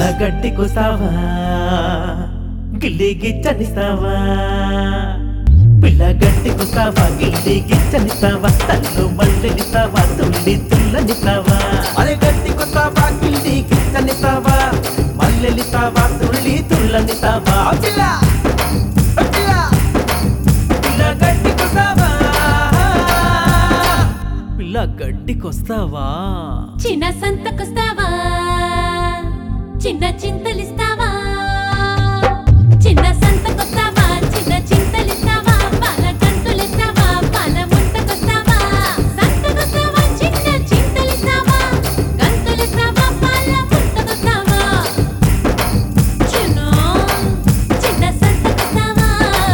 గడ్డి కుసావా గిల్లి గిచ్చనిస్తావా పిల్ల గడ్డి కుసావా గిల్లి గిచ్చనిస్తావా తల్లు మల్లెనిస్తావా తుల్లి తుల్లనిస్తావా అరే గడ్డి కుసావా గిల్లి గిచ్చనిస్తావా మల్లెనిస్తావా తుల్లి తుల్లనిస్తావా పిల్ల పిల్ల పిల్ల గడ్డి కుసావా పిల్ల గడ్డికొస్తావా చిన్న సంతకొస్తావా చిన్న చింతలిస్తావా చిన్న సంతకొస్తావా చిన్న చింతలిస్తావా పాల గంతులిస్తావా పాల ముంతకొస్తావా సంతకొస్తావా చిన్న చింతలిస్తావా గంతులిస్తావా పాల ముంతకొస్తావా చిన్న చిన్న సంతకొస్తావా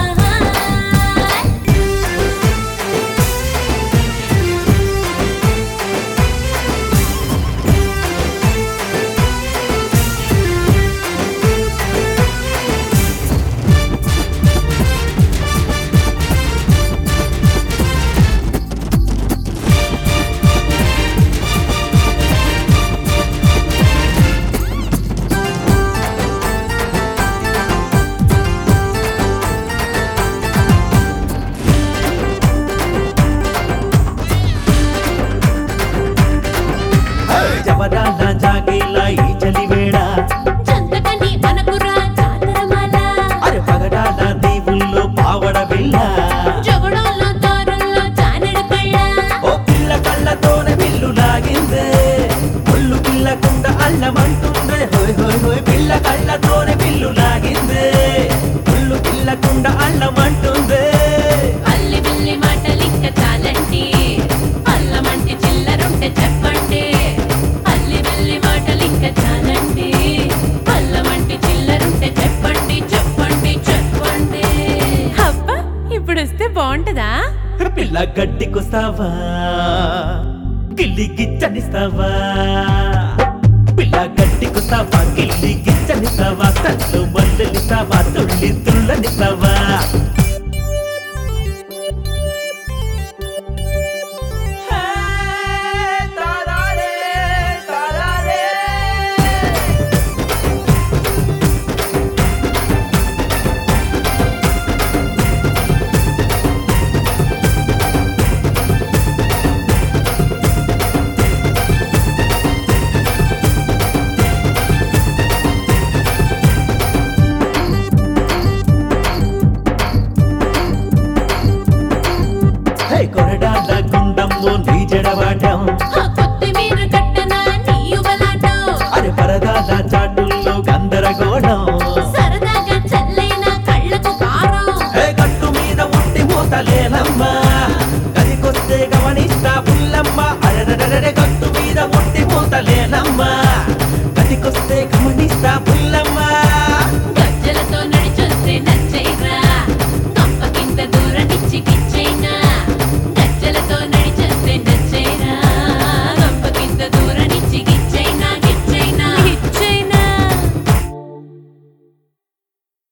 జవరాల జాగేలా ఈ చలివేళ చందకని మనకురా జాతరమాల అరే పగడాల దేవుల్లో పావడ బిళ్ళ జగడోల్లో దారుల్లో జానెడు కళ్ళ ఓ పిల్ల కళ్ళతోనే పిల్లు లాగిందే ఒళ్ళు పిల్లకుండా అల్లమంటుందే హోయ్ హోయ్ హోయ్ పిల్ల కళ్ళతోనే పిల్లు లాగిందే ఒళ్ళు పిల్లకుండా అల్లమంటుందే అల్లి బిల్లి మాటలింక చాలండి అల్లమంటి చిల్లరుంటే చెప్పండి అల్లి బిల్లి మాటలింక చాలండి అల్లమంటి చిల్లరుంటే చెప్పండి చెప్పండి చెప్పండి అబ్బా ఇప్పుడు వస్తే బాగుంటదా పిల్ల గడ్డికొస్తావా గిల్లి గిచ్చనిస్తావా పిల్ల గడ్డికొస్తావా గిల్లి గిచ్చనిస్తావా తల్లు మల్లెలిస్తావా తుళ్ళి తుళ్ళనిస్తావా హే కొరడాల గుండమ్ము నీ జడవాటం ఆ కొత్తిమీర కట్టన నీ యువలాటం అరే పరదాల చాటుల్లో గందరగోళం సరదాగా చల్లైన కళ్ళకు కారం హే గట్టు మీద ఉండి మూతలేనమ్మా గదికొస్తే గమనిస్తా పుల్లమ్మ అరెరెరెరె గట్టు మీద ఉండి మూతలేనమ్మా గదికొస్తే గమనిస్తా పుల్లమ్మ